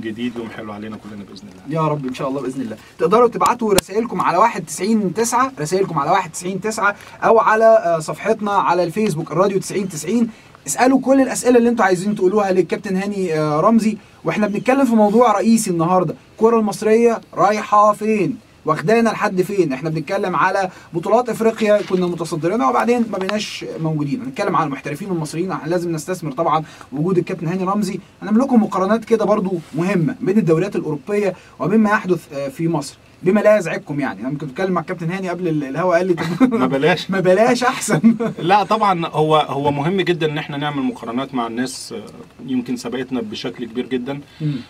جديد يوم حلو علينا كلنا باذن الله يا رب ان شاء الله باذن الله تقدروا تبعتوا رسائلكم على 91 9 رسائلكم على 91 9 او على آه، صفحتنا على الفيسبوك الراديو 90 90 اسالوا كل الاسئله اللي انتوا عايزين تقولوها للكابتن هاني آه، رمزي واحنا بنتكلم في موضوع رئيسي النهارده الكره المصريه رايحه فين واخدانا لحد فين احنا بنتكلم على بطولات افريقيا كنا متصدرينها وبعدين ما بقيناش موجودين هنتكلم على المحترفين المصريين احنا لازم نستثمر طبعا وجود الكابتن هاني رمزي هنعمل لكم مقارنات كده برضو مهمه بين الدوريات الاوروبيه وبما يحدث آه، في مصر بما لا يزعجكم يعني انا كنت بتكلم مع الكابتن هاني قبل ال- الهوا قال لي طب ما بلاش ما بلاش احسن لا طبعا هو هو مهم جدا ان احنا نعمل مقارنات مع الناس آه، يمكن سبقتنا بشكل كبير جدا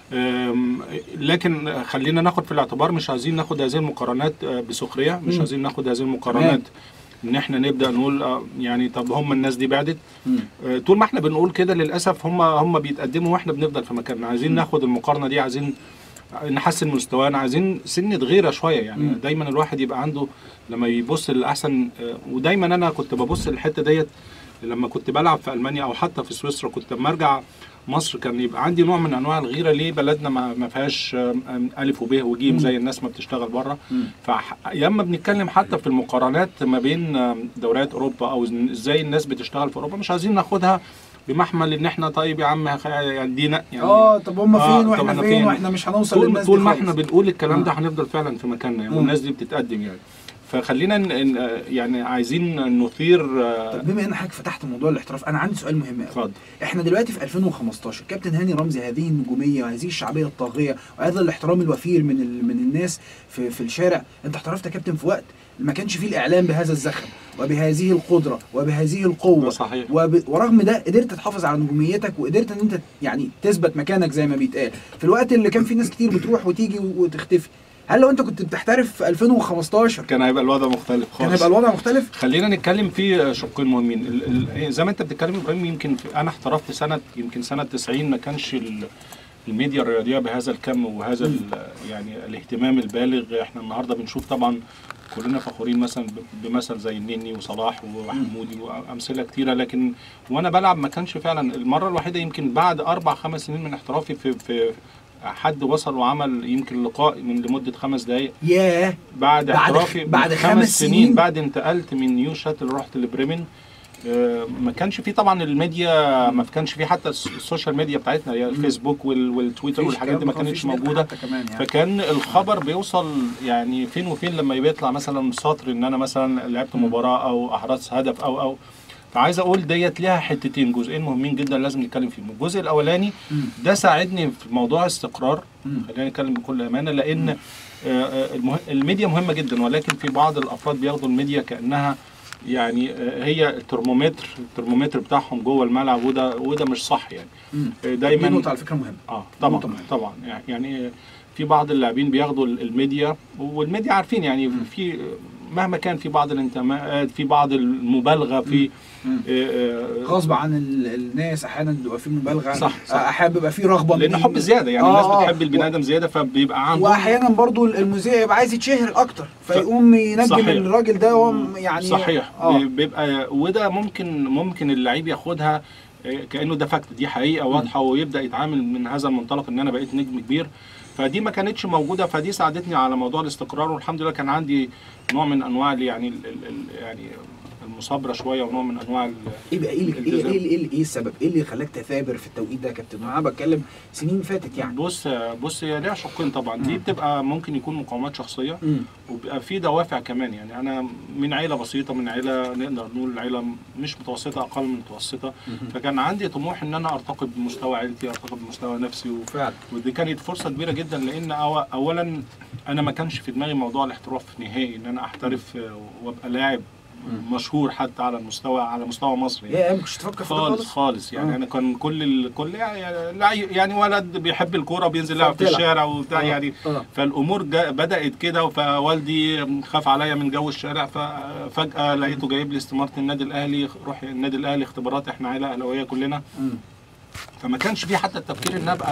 أم، لكن خلينا ناخد في الاعتبار مش عايزين ناخد هذه المقارنات آه، بسخريه مش مم. عايزين ناخد هذه المقارنات ان احنا نبدا نقول آه، يعني طب هم الناس دي بعدت آه، طول ما احنا بنقول كده للاسف هم هم بيتقدموا واحنا بنفضل في مكاننا عايزين ناخد المقارنه دي عايزين نحسن مستوانا عايزين سنة غيرة شوية يعني مم. دايما الواحد يبقى عنده لما يبص للأحسن آه، ودايما أنا كنت ببص للحتة ديت لما كنت بلعب في ألمانيا أو حتى في سويسرا كنت لما أرجع مصر كان يبقى عندي نوع من أنواع الغيرة ليه بلدنا ما ما فيهاش آم، آم، ألف وب وجيم مم. زي الناس ما بتشتغل بره مم. فلما بنتكلم حتى في المقارنات ما بين آم، دوريات أوروبا أو إز- إزاي الناس بتشتغل في أوروبا مش عايزين ناخدها بمحمل ان احنا طيب يا عم هخ- يعني دي ن- يعني اه طب هم آه، فين طب واحنا إحنا فين فين؟ واحنا مش هنوصل طول, للناس طول دي ما خالص. احنا بنقول الكلام ده آه. هنفضل فعلا في مكاننا يعني مم. والناس دي بتتقدم يعني فخلينا ن- ن- يعني عايزين نثير آه، طب بما ان حضرتك فتحت موضوع الاحتراف انا عندي سؤال مهم قوي اتفضل احنا دلوقتي في 2015 كابتن هاني رمزي هذه النجوميه وهذه الشعبيه الطاغيه وهذا الاحترام الوفير من ال... من الناس في في الشارع انت احترفت يا كابتن في وقت ما كانش فيه الاعلام بهذا الزخم وبهذه القدره وبهذه ده القوه صحيح وب... ورغم ده قدرت تحافظ على نجوميتك وقدرت ان انت يعني تثبت مكانك زي ما بيتقال في الوقت اللي كان فيه ناس كتير بتروح وتيجي وتختفي هل لو انت كنت بتحترف في 2015 كان هيبقى الوضع مختلف كان خالص هيبقى الوضع مختلف؟ خلينا نتكلم في شقين مهمين ال- ال- زي ما انت بتتكلم يا ابراهيم يمكن في انا احترفت سنه يمكن سنه 90 ما كانش ال- الميديا الرياضيه بهذا الكم وهذا ال- يعني الاهتمام البالغ احنا النهارده بنشوف طبعا كلنا فخورين مثلا ب- بمثل زي النني وصلاح وحمودي وامثله كتيره لكن وانا بلعب ما كانش فعلا المره الوحيده يمكن بعد اربع خمس سنين من احترافي في في حد وصل وعمل يمكن لقاء من لمده خمس دقائق ياه بعد بعد- احترافي بعد من خمس خمس سنين؟ سنين بعد انتقلت من نيو شاتل رحت لبريمن آه، ما كانش فيه طبعا الميديا ما كانش فيه حتى الس- السوشيال ميديا بتاعتنا اللي هي الفيسبوك وال- والتويتر مفيش والحاجات دي ما كلام، كانتش مفيش نت موجوده حتى كمان يعني. فكان الخبر بيوصل يعني فين وفين لما بيطلع مثلا سطر ان انا مثلا لعبت مم. مباراه او احرزت هدف او او فعايز اقول ديت ليها حتتين جزئين مهمين جدا لازم نتكلم فيهم الجزء الاولاني مم. ده ساعدني في موضوع استقرار مم. خلينا نتكلم بكل امانه لان آه، آه، المه... الميديا مهمه جدا ولكن في بعض الافراد بياخدوا الميديا كانها يعني آه، هي الترمومتر الترمومتر بتاعهم جوه الملعب وده وده مش صح يعني مم. آه، دي دايما نقطة على فكرة مهمة اه طبعا نقطة مهمة. طبعا يعني في بعض اللاعبين بياخدوا الميديا والميديا عارفين يعني في مهما كان في بعض الانتماءات في بعض المبالغه في مم. آه، آه، غصب عن ال- الناس احيانا بيبقى في مبالغه صح، صح. احيانا بيبقى في رغبه لان من- حب زياده يعني آه، الناس آه. بتحب البني ادم زياده فبيبقى عندهم واحيانا برضو المذيع يبقى عايز يتشهر اكتر فيقوم ينجم صحيح. الراجل ده وهو يعني صحيح اه بيبقى وده ممكن ممكن اللعيب ياخدها آه، كانه ده فاكت دي حقيقه واضحه ويبدا يتعامل من هذا المنطلق ان انا بقيت نجم كبير فدي ما كانتش موجوده فدي ساعدتني على موضوع الاستقرار والحمد لله كان عندي نوع من انواع ال- يعني ال ال يعني المصابره شويه ونوع من انواع ال- ايه بقى ايه اللي- ايه الالتزام. ايه ايه, إيه, إيه السبب؟ ايه اللي خلاك تثابر في التوقيت ده يا كابتن؟ انا بتكلم سنين فاتت يعني بص بص هي ليها شقين طبعا دي مم. بتبقى ممكن يكون مقاومات شخصيه مم. وبيبقى في دوافع كمان يعني انا من عيله بسيطه من عيله نقدر نقول عيله مش متوسطه اقل من متوسطه فكان عندي طموح ان انا ارتقي بمستوى عيلتي ارتقي بمستوى نفسي و... فعلا ودي كانت فرصه كبيره جدا لان أو... اولا انا ما كانش في دماغي موضوع الاحتراف نهائي ان انا احترف آه، وابقى لاعب مم. مشهور حتى على المستوى على مستوى مصر يعني. يا ما كنتش تفكر في ده خالص خالص خالص يعني آه. انا كان كل ال... كل يعني لعي- يعني ولد بيحب الكوره بينزل يلعب في فبتلعب. الشارع وبتاع آه. يعني اه فالامور جا بدات كده فوالدي خاف عليا من جو الشارع ففجاه لقيته جايب لي استماره النادي الاهلي روح النادي الاهلي اختبارات احنا عيله اهلاويه كلنا مم. فما كانش في حتى التفكير ان ابقى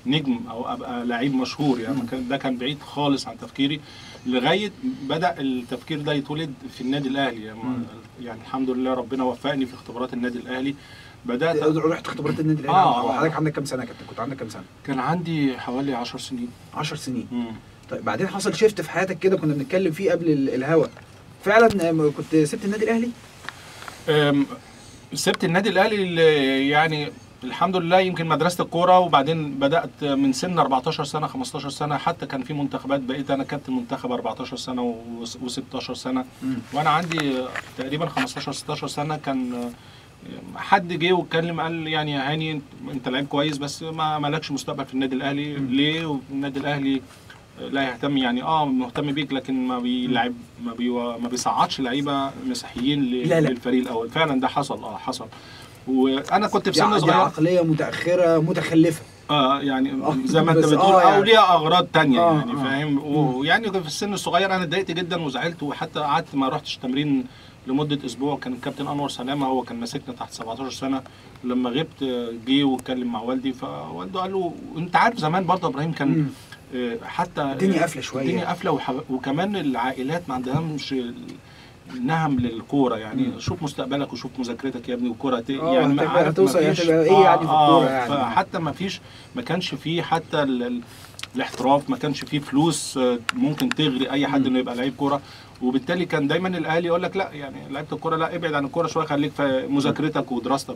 نجم او ابقى لعيب مشهور يعني ما كان- ده كان بعيد خالص عن تفكيري لغايه بدا التفكير ده يتولد في النادي الاهلي يعني, مم. يعني الحمد لله ربنا وفقني في اختبارات النادي الاهلي بدات رحت اختبارات النادي الاهلي آه، هو آه. حضرتك عندك كام سنه يا كابتن كنت عندك كام سنه كان عندي حوالي 10 سنين 10 سنين مم. طيب بعدين حصل شيفت في حياتك كده كنا بنتكلم فيه قبل ال- الهوا فعلا آم، كنت سبت النادي الاهلي أم، سبت النادي الاهلي اللي يعني الحمد لله يمكن مدرسه الكوره وبعدين بدات من سن 14 سنه 15 سنه حتى كان في منتخبات بقيت انا كابتن منتخب 14 سنه و16 سنه مم. وانا عندي تقريبا 15 16 سنه كان حد جه واتكلم قال يعني يا هاني انت لعيب كويس بس ما مالكش مستقبل في النادي الاهلي ليه والنادي الاهلي لا يهتم يعني اه مهتم بيك لكن ما بيلعب ما بي ما بيصعدش لعيبه مسيحيين ل- لا، لا. للفريق الاول فعلا ده حصل اه حصل وانا كنت في دي سن ع- دي صغير عقليه متاخره متخلفه اه يعني آه، زي ما انت بس بتقول آه او يعني. ليها اغراض تانية آه، يعني آه. فاهم ويعني في السن الصغير انا اتضايقت جدا وزعلت وحتى قعدت ما رحتش تمرين لمده اسبوع كان الكابتن انور سلامه هو كان ماسكنا تحت 17 سنه لما غبت آه، جه واتكلم مع والدي فوالده قال له انت عارف زمان برضه ابراهيم كان مم. آه، حتى الدنيا قافلة شوية. الدنيا قافله وح- وكمان العائلات ما عندهمش نهم للكوره يعني مم. شوف مستقبلك وشوف مذاكرتك يا ابني وكوره ت- آه، يعني ما هتبقى- عارف هتوصل- ما فيش- هتبقى إيه يعني في الكورة يعني. فحتى ما فيش ما كانش فيه حتى ال- ال- الاحتراف ما كانش فيه فلوس آه، ممكن تغري اي حد مم. انه يبقى لعيب كوره وبالتالي كان دايما الاهلي يقول لك لا يعني لعيبه الكوره لا ابعد عن الكوره شويه خليك في مذاكرتك ودراستك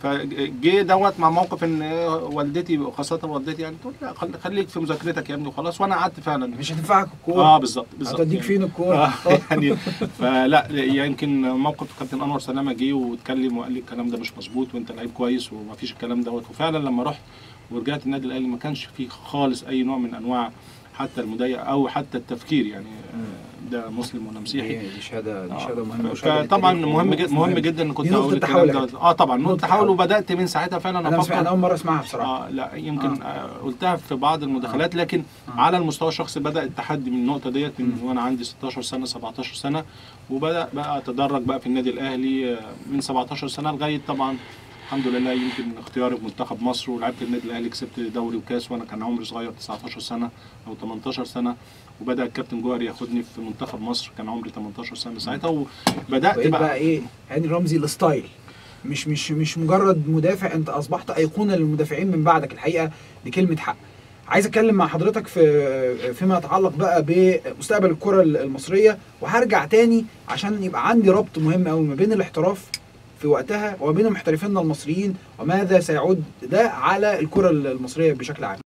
فجه دوت مع موقف ان والدتي خاصه والدتي يعني تقول لا خل- خليك في مذاكرتك يا ابني وخلاص وانا قعدت فعلا مش هتنفعك الكوره اه بالظبط بالظبط هتوديك يعني. فين الكوره آه، يعني فلا يمكن موقف كابتن انور سلامه جه واتكلم وقال لي الكلام ده مش مظبوط وانت لعيب كويس ومفيش الكلام دوت وفعلا لما رحت ورجعت النادي الاهلي ما كانش فيه خالص اي نوع من انواع حتى المضايقه او حتى التفكير يعني آه، ده مسلم ولا مسيحي دي دي شهاده دي آه، شهاده مهمه ف- وشهادة فطبعا للتاريخ مهم وموقف جدا مهم جدا ان كنت دي نقطة اقول الكلام تحول يا دوت كابتن. اه طبعا نقطة نقطه تحول تحول. وبدات من ساعتها فعلا انا مسمع انا افكر اول مره اسمعها بصراحه اه لا يمكن آه. قلتها في بعض المداخلات لكن آه. على المستوى الشخصي بدا التحدي من النقطه ديت من وانا عندي 16 سنه 17 سنه وبدا بقى اتدرج بقى في النادي الاهلي آه، من 17 سنه لغايه طبعا الحمد لله يمكن اختياري في منتخب مصر ولعبت النادي الاهلي كسبت دوري وكاس وانا كان عمري صغير 19 سنه او 18 سنه وبدا الكابتن جوهري ياخدني في منتخب مصر كان عمري 18 سنه ساعتها وبدات بقيت بقى بقى ايه هاني رمزي الستايل مش مش مش مجرد مدافع انت اصبحت ايقونه للمدافعين من بعدك الحقيقه دي كلمه حق عايز اتكلم مع حضرتك في فيما يتعلق بقى بمستقبل الكره المصريه وهرجع تاني عشان يبقى عندي ربط مهم قوي ما بين الاحتراف في وقتها وما بين محترفينا المصريين وماذا سيعود ده على الكره المصريه بشكل عام